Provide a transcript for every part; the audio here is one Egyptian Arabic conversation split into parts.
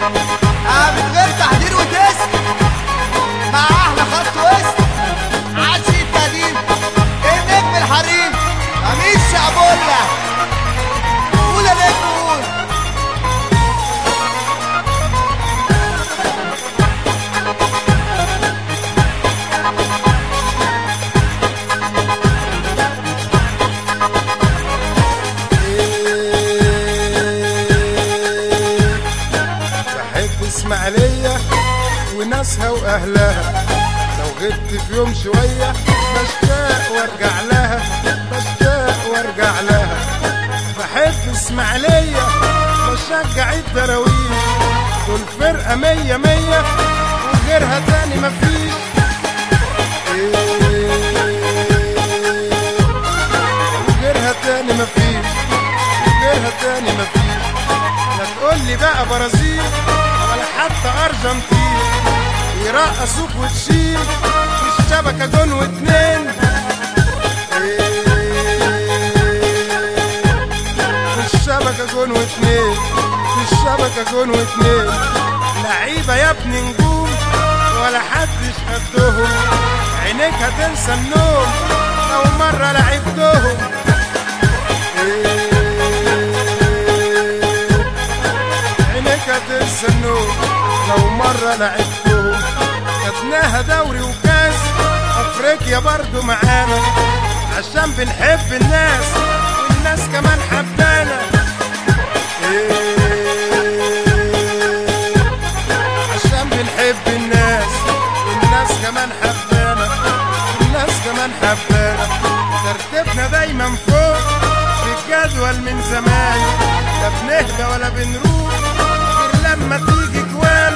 آه من غير تحضير وتست مع احلى خط وسط عاشي القديم النجم الحريم قميص شعبولة قول يا نجم قول بحب اسماعيلية وناسها واهلها لو غبت في يوم شوية بشتاق وارجع لها بشتاق وارجع لها بحب اسماعيلية بشجع الدراويش دول فرقة مية مية وغيرها تاني مفيش إيه وغيرها تاني مفيش وغيرها تاني مفيش لا تقول لي بقى برازيل ولا حتى ارجنتين يرقصوك وتشيل في الشبكه جون واتنين إيه، في الشبكه جون واتنين في الشبكه جون واتنين لعيبه يا ابني نجوم ولا حدش قدهم عينيك هتنسى النوم لو مره لعبتهم إيه عينيك هتنسى النوم لو مرة لعبتهم خدناها دوري وكاس افريقيا برضو معانا عشان بنحب الناس والناس كمان حبانا إيه، عشان بنحب الناس والناس كمان حبانا والناس كمان حبانا ترتيبنا دايما فوق في الجدول من زمان لا بنهدى ولا بنروح غير لما تيجي جوان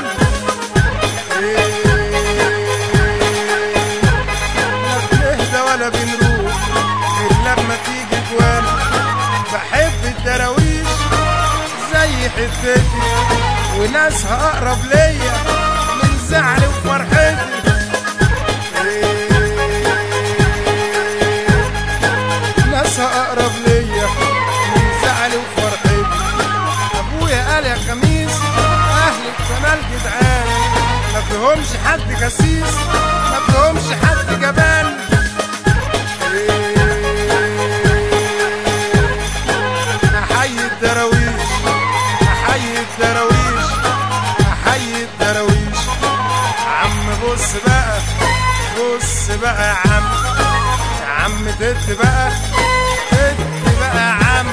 لا بنهدى ولا بنروح غير لما تيجي جوان بحب الدراويش زي حتتي وناسها اقرب ليا من زعلي وفرحتي ناسها اقرب ليا من زعلي وفرحتي ابويا قال يا خميس اهل الكمال جدعان ما فيهمش حد خسيس ما فيهمش حد جبان احيي الدراويش احيي الدراويش احيي الدراويش عم بص بقى بص بقى يا عم يا عم تت بقى تت بقى يا عم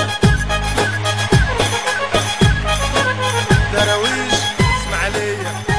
دراويش اسماعيليه